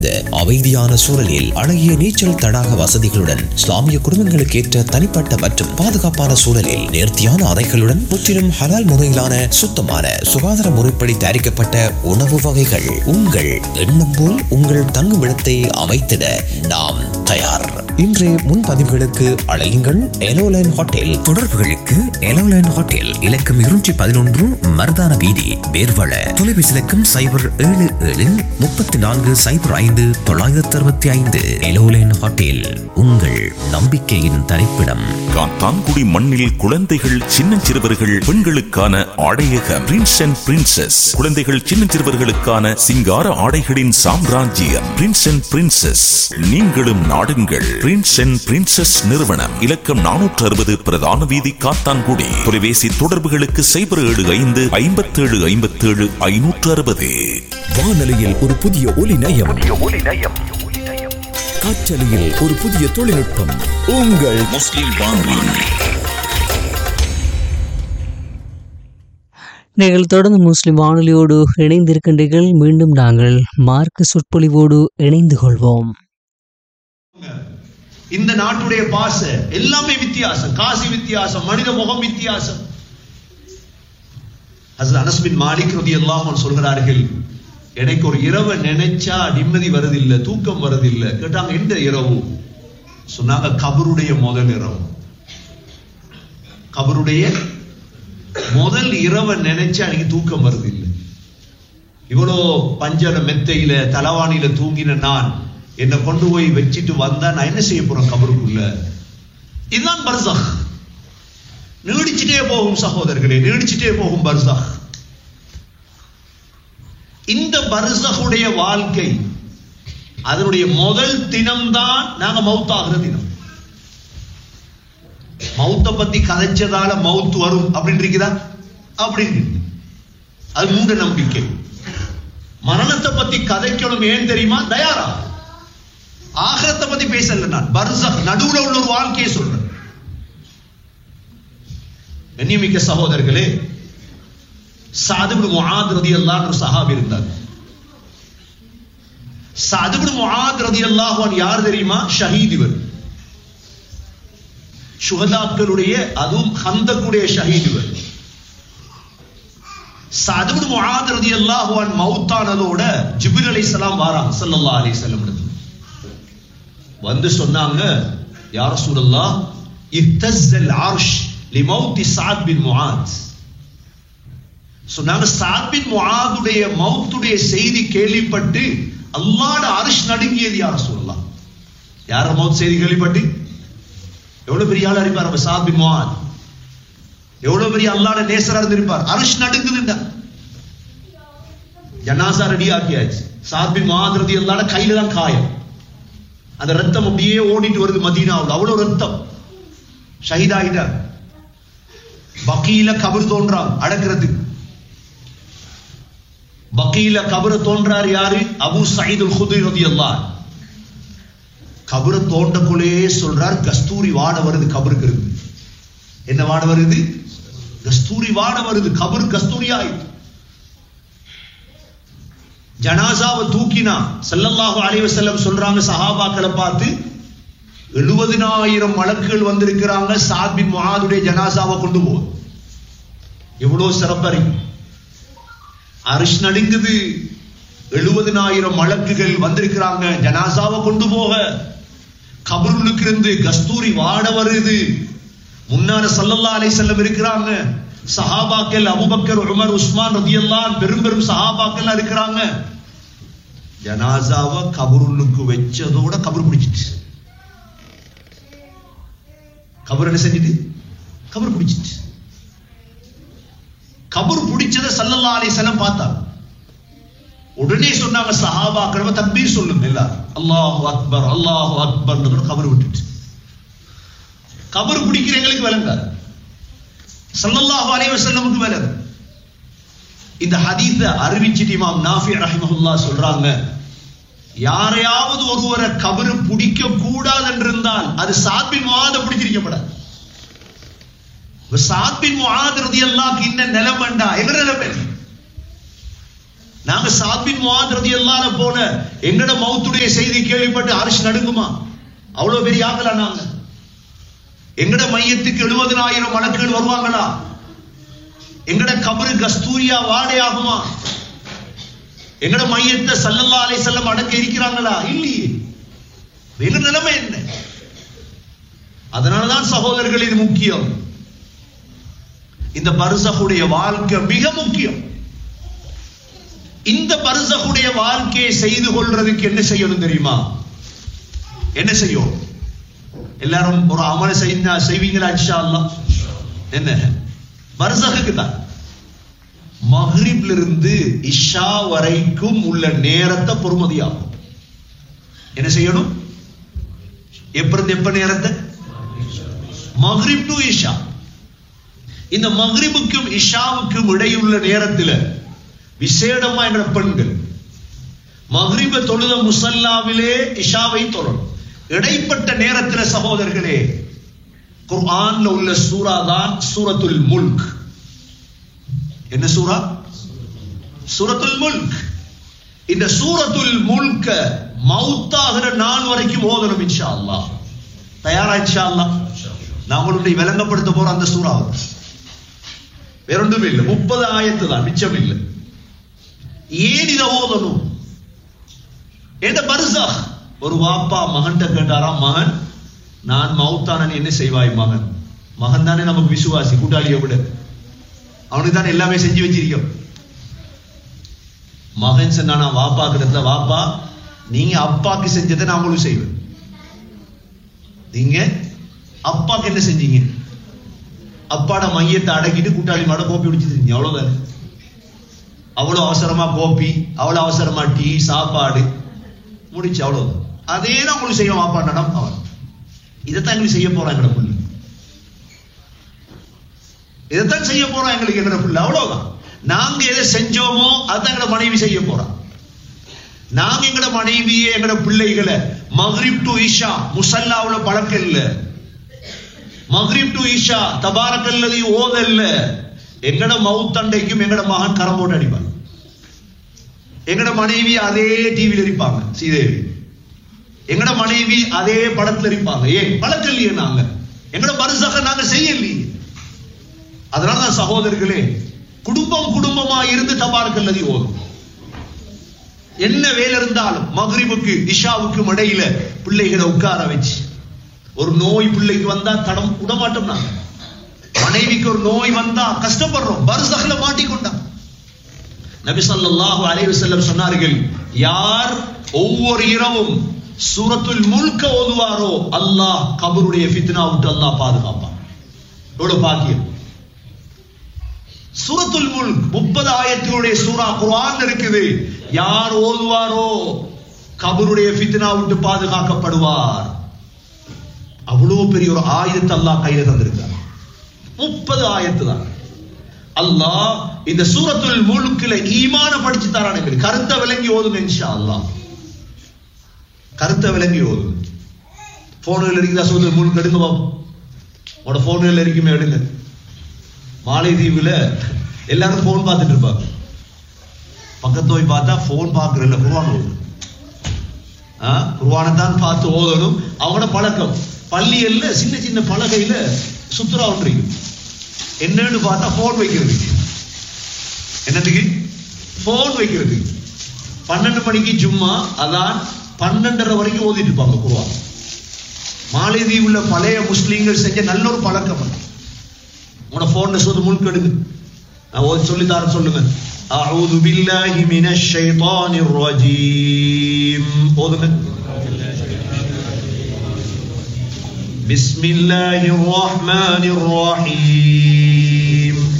அமைதியான சூழலில் அழகிய நீச்சல் தடாக வசதிகளுடன் இஸ்லாமிய குடும்பங்களுக்கு ஏற்ற தனிப்பட்ட மற்றும் பாதுகாப்பான சூழலில் நேர்த்தியான அறைகளுடன் முற்றிலும் ஹலால் முறையிலான சுத்தமான சுகாதார முறைப்படி தயாரிக்கப்பட்ட உணவு வகைகள் உங்கள் எண்ணம் போல் உங்கள் தங்குமிடத்தை அமைத்திட நாம் தயார் இன்றைய முன்பதிவுகளுக்கு அழையுங்கள் எலோலைன் ஹோட்டல் தொடர்புகளுக்கு எலோலைன் ஹோட்டல் இலக்கம் இருநூற்றி பதினொன்று மருதான வீதி வேர்வள தொலைபேசி இலக்கம் சைபர் ஏழு ஏழு முப்பத்தி நான்கு சைபர் ஐந்து தொள்ளாயிரத்தி அறுபத்தி ஐந்து எலோலைன் ஹோட்டல் உங்கள் நம்பிக்கையின் தரிப்பிடம் காத்தான்குடி மண்ணில் குழந்தைகள் சின்னஞ்சிறுவர்கள் பெண்களுக்கான ஆடையக பிரின்ஸ் அண்ட் பிரின்சஸ் குழந்தைகள் சின்னஞ்சிறுவர்களுக்கான சிங்கார ஆடைகளின் சாம்ராஜ்யம் பிரின்ஸ் அண்ட் பிரின்சஸ் நீங்களும் நாடுங்கள் பிரின்ஸ் அண்ட் பிரின்சஸ் நிறுவனம் இலக்கம் நானூற்று அறுபது பிரதான வீதி காத்தான்குடி தொலைபேசி தொடர்புகளுக்கு சைபர் ஏழு ஐந்து ஐம்பத்தேழு ஐம்பத்தேழு ஐநூற்று அறுபது வானொலியில் ஒரு புதிய ஒலி நயம் காற்றலையில் ஒரு புதிய தொழில்நுட்பம் உங்கள் முஸ்லிம் வானொலி நீங்கள் தொடர்ந்து முஸ்லிம் வானொலியோடு இணைந்திருக்கின்றீர்கள் மீண்டும் நாங்கள் மார்க்க சொற்பொழிவோடு இணைந்து கொள்வோம் இந்த நாட்டுடைய பாச எல்லாமே வித்தியாசம் காசி வித்தியாசம் மனித முகம் வித்தியாசம் ஹசரத் அனஸ் பின் மாலிக் ரலியல்லாஹு அன்ஹு சொல்கிறார்கள் எனக்கு ஒரு இரவை நினைச்சா நிம்மதி வருதில்லை தூக்கம் வருதில்லை கேட்டாங்க எந்த இரவு சொன்னாங்க கபருடைய முதல் இரவு கபருடைய முதல் இரவை நினைச்சா எனக்கு தூக்கம் வருதில்லை இவ்வளோ பஞ்சன மெத்தையில தலவாணியில தூங்கின நான் என்னை கொண்டு போய் வச்சுட்டு வந்தா நான் என்ன செய்ய போறேன் கபருக்குள்ள இதுதான் பர்சக் நீடிச்சிட்டே போகும் சகோதரர்களே நீடிச்சிட்டே போகும் பர்சக் இந்த பர்சகுடைய வாழ்க்கை அதனுடைய முதல் தினம்தான் நாங்க மவுத்தாகிற தினம் மவுத்த பத்தி கதைச்சதால மவுத் வரும் அப்படின்னு இருக்குதா அப்படின்னு இருக்கு. அது மூட நம்பிக்கை மரணத்தை பத்தி கதைக்கணும் ஏன் தெரியுமா தயாரா ஆகரத்தை பத்தி பேசல நான் பர்சக் நடுவுல உள்ள ஒரு வாழ்க்கையை சொல்றேன் கண்ணியமிக்க சகோதரர்களே சாதுபு முஆத் ரதியல்லாஹு ஒரு சஹாபி இருந்தார் சாதுபு முஆத் ரதியல்லாஹு அன்ஹு யார் தெரியுமா ஷஹீத் இவர் சுகதாக்களுடைய அதுவும் ஹந்தக்குடைய ஷஹீத் இவர் சாதுபு முஆத் ரதியல்லாஹு அன்ஹு மௌத்தானதோட ஜிப்ரீல் அலைஹிஸ்ஸலாம் வாராங்க ஸல்லல்லாஹு அலைஹி வஸல்லம் இடத்துல வந்து சொன்னாங்க யா ரசூலல்லாஹ் இஹ்தஸ்ஸல் அர்ஷ் லிமௌத்தி சாத் பின் முஆத் சொன்னாங்க சாத் பின் முஆதுடைய மௌத்துடைய செய்தி கேள்விப்பட்டு அல்லாஹ்ட அரிஷ் நடுங்கியது யா ரசூலல்லாஹ் யார மௌத் செய்தி கேள்விப்பட்டு எவ்வளவு பெரிய ஆளா இருப்பார் நம்ம சாத் பின் முஆத் எவ்வளவு பெரிய அல்லாஹ்ட நேசரா இருந்திருப்பார் அரிஷ் நடுங்குதுண்டா ஜனாசா ரெடி ஆக்கியாச்சு சாத் பின் முஆத் ரலியல்லாஹு கையில தான் காயம் அந்த ரத்தம் அப்படியே ஓடிட்டு வருது மதீனாவுல அவ்வளவு ரத்தம் ஷஹீதாகிட்டார் பக்கீல கபர் தோன்றான் அடக்கிறதுக்கு பக்கீல கபர தோன்றார் யாரு அபு சயீதுல் குதுரி ரலியல்லாஹு கபர தோண்டக்குள்ளே சொல்றார் கஸ்தூரி வாட வருது கபருக்கு இருந்து என்ன வாட வருது கஸ்தூரி வாட வருது கபர் கஸ்தூரி ஆயிட்டு ஜனாசாவை தூக்கினா ஸல்லல்லாஹு அலைஹி வஸல்லம் சொல்றாங்க சஹாபாக்களை பார்த்து எழுபதினாயிரம் மலக்குகள் வந்திருக்கிறாங்க சாத் பின் முஆதுடைய ஜனாசாவை கொண்டு போ எவ்வளவு சிறப்பறி அரிஷ் நடுங்குது எழுபதினாயிரம் மலக்குகள் வந்திருக்கிறாங்க ஜனாசாவை கொண்டு போக கபருளுக்கு இருந்து கஸ்தூரி வாட வருது முன்னால சல்லல்லா அலைஹி வஸல்லம் இருக்கிறாங்க சஹாபாக்கள் அபூபக்கர் உமர் உஸ்மான் ரதியல்லான் பெரும் பெரும் சஹாபாக்கள் இருக்கிறாங்க ஜனாசாவை கபருளுக்கு வச்சதோட கபர் பிடிச்சிட்டு கபர் என்ன செஞ்சுட்டு கபர் பிடிச்சிட்டு கபர் பிடிச்சத சல்லல்லா அலைஹிஸ்ஸலாம் பார்த்தாங்க உடனே சொன்னாங்க சஹாபாக்கள் தக்பீர் சொல்லுங்க எல்லாரும் அல்லாஹு அக்பர் அல்லாஹு அக்பர் கபர் விட்டுட்டு கபர் பிடிக்கிற எங்களுக்கு விளங்காது சல்லல்லாஹு அலைஹி வஸல்லமுக்கு விளங்கு இந்த ஹதீஸ அறிவிச்சிட்டு இமாம் நாஃபி ரஹிமஹுல்லா சொல்றாங்க யாரையாவது ஒருவரை கபரு பிடிக்க கூடாது என்றிருந்தால் அது சாத்பின் முஆத பிடிச்சிருக்கப்படாது சாத்பின் முஆத் ரலியல்லாஹு இன்ன நிலைமண்டா என்ன நிலைமை நாங்க சாபின் மாதிரி எல்லாரும் போன எங்கட மௌத்துடைய செய்தி கேள்விப்பட்டு அரிசி நடுங்குமா அவ்வளவு பெரிய ஆகலா நாங்க எங்கட மையத்துக்கு எழுபதனாயிரம் வழக்குகள் வருவாங்களா எங்கட கபரு கஸ்தூரியா வாடை ஆகுமா எங்கட மையத்தை சல்லல்லா அலை செல்லம் அடக்க இருக்கிறாங்களா இல்லையே எங்க நிலைமை என்ன அதனாலதான் சகோதரர்கள் இது முக்கியம் இந்த பரிசகுடைய வாழ்க்கை மிக முக்கியம் இந்த பரிசகுடைய வாழ்க்கையை செய்து கொள்றதுக்கு என்ன செய்யணும் தெரியுமா என்ன செய்யும் எல்லாரும் ஒரு அமல செய்ய செய்வீங்களா இன்ஷா அல்லாஹ் என்ன பர்சகுக்கு தான் மஹ்ரிப்ல இருந்து இஷா வரைக்கும் உள்ள நேரத்தை பொறுமதியாகும் என்ன செய்யணும் எப்ப இருந்து எப்ப நேரத்தை மஹ்ரிப் டு இஷா இந்த மஹ்ரிபுக்கும் இஷாவுக்கும் இடையுள்ள நேரத்தில் விசேடமா என்ற பெண்கள் மஹ்ரிப தொழுத முசல்லாவிலே இஷாவை தொழணும் இடைப்பட்ட நேரத்தில் சகோதரர்களே குர்ஆன்ல உள்ள சூரா தான் சூரத்துல் முல்க் என்ன சூரா சூரத்துல் முல்க் இந்த சூரத்துல் முல்க மௌத்தாகிற நாள் வரைக்கும் ஓதணும் இன்ஷா அல்லாஹ் தயாரா இன்ஷா அல்லாஹ் நான் உங்களுடைய விளங்கப்படுத்த போற அந்த சூறா வேறொன்றும் இல்லை முப்பது ஆயத்து தான் மிச்சம் இல்லை ஏன் இதை ஓதணும் எந்த பரிசா ஒரு வாப்பா மகன்கிட்ட கேட்டாராம் மகன் நான் மௌத்தானன் என்ன செய்வாய் மகன் மகன் தானே நமக்கு விசுவாசி கூட்டாளியை விட அவனுக்கு தானே எல்லாமே செஞ்சு வச்சிருக்கோம் மகன் சொன்னானா வாப்பா கிட்ட வாப்பா நீங்க அப்பாக்கு செஞ்சதை நான் உங்களுக்கு செய்வேன் நீங்க அப்பாக்கு என்ன செஞ்சீங்க அப்பாட மையத்தை அடக்கிட்டு கூட்டாளி மாட கோப்பி குடிச்சிருந்தீங்க அவ்வளவுதானே அவ்வளவு அவசரமா கோப்பி அவ்வளவு அவசரமா டீ சாப்பாடு முடிச்சு அவ்வளவுதான் அதே தான் உங்களுக்கு செய்ய வாப்பா நடம் அவன் இதைத்தான் எங்களுக்கு செய்ய போறான் எங்கட புள்ளு இதைத்தான் செய்ய போறான் எங்களுக்கு எங்கட புள்ளு அவ்வளவுதான் நாங்க எதை செஞ்சோமோ அதான் எங்கட மனைவி செய்ய போறான் நாங்க எங்கட மனைவியே எங்கட பிள்ளைகளை மஹ்ரிப் டு இஷா முசல்லாவுல பழக்கம் இல்ல மஹ்ரிப் டு இஷா தபாரக்கல்லதி ஓதல்ல எங்கட மவுத்தண்டைக்கும் எங்கட மகன் கரம் போட்டு அடிப்பாங்க எங்கட மனைவி அதே டிவியில் இருப்பாங்க ஸ்ரீதேவி எங்கட மனைவி அதே படத்துல இருப்பாங்க ஏன் பழக்கம் இல்லையே நாங்க எங்கட பரிசாக நாங்க செய்யலையே அதனாலதான் சகோதரர்களே குடும்பம் குடும்பமா இருந்து தபாரக்கல்லதி ஓதும் என்ன வேலை இருந்தாலும் மகரிபுக்கு இஷாவுக்கும் இடையில பிள்ளைகளை உட்கார வச்சு ஒரு நோய் பிள்ளைக்கு வந்தா தடம் விடமாட்டோம் நாங்க மனைவிக்கு ஒரு நோய் வந்தா கஷ்டப்படுறோம் பரிசகல மாட்டிக்கொண்டா நபி ஸல்லல்லாஹு அலைஹி வஸல்லம் சொன்னார்கள் யார் ஒவ்வொரு இரவும் சூரத்துல் முல்க ஓதுவாரோ அல்லாஹ் கபருடைய ஃபித்னா விட்டு அல்லாஹ் பாதுகாப்பான் எவ்வளவு பாக்கியம் சூரத்துல் முல்க் முப்பது ஆயத்தினுடைய சூரா குர்ஆன் இருக்குது யார் ஓதுவாரோ கபருடைய ஃபித்னா விட்டு பாதுகாக்கப்படுவார் அவ்வளவு பெரிய ஒரு ஆயுதத்தை அல்லாஹ் கையில தந்திருக்கார் முப்பது ஆயத்து தான் அல்லாஹ் இந்த சூரத்துல் முழுக்கில ஈமான படிச்சு தரான் எங்களுக்கு கருத்தை விளங்கி ஓதுங்க இன்ஷா அல்லாஹ் கருத்தை விளங்கி ஓதுங்க போன்கள் இருக்குதா சூரத்துல் முழுக்க எடுங்க பாப்போம் உங்களோட போன்கள் இருக்குமே எடுங்க மாலைதீவுல எல்லாரும் போன் பார்த்துட்டு இருப்பாங்க பக்கத்து போய் பார்த்தா போன் பார்க்கறதில்ல குர்ஆன் ஓதும் குர்ஆனை தான் பார்த்து ஓதணும் அவங்களோட பழக்கம் பள்ளியல்ல சின்ன சின்ன பலகையில சுத்துரா ஒன்றிருக்கு என்னன்னு பார்த்தா போன் வைக்கிறதுக்கு என்னதுக்கு போன் வைக்கிறதுக்கு பன்னெண்டு மணிக்கு ஜும்மா அதான் பன்னெண்டரை வரைக்கும் ஓதிட்டு இருப்பாங்க குருவான் மாலைதீவுல பழைய முஸ்லீம்கள் செஞ்ச நல்ல ஒரு பழக்கம் அது. உங்களோட போன்ல சொல்லி முழுக்கெடுங்க நான் ஓதி சொல்லி தரேன் சொல்லுங்க أعوذ بالله من الشيطان الرجيم ஓதுங்க بسم الله الرحمن الرحيم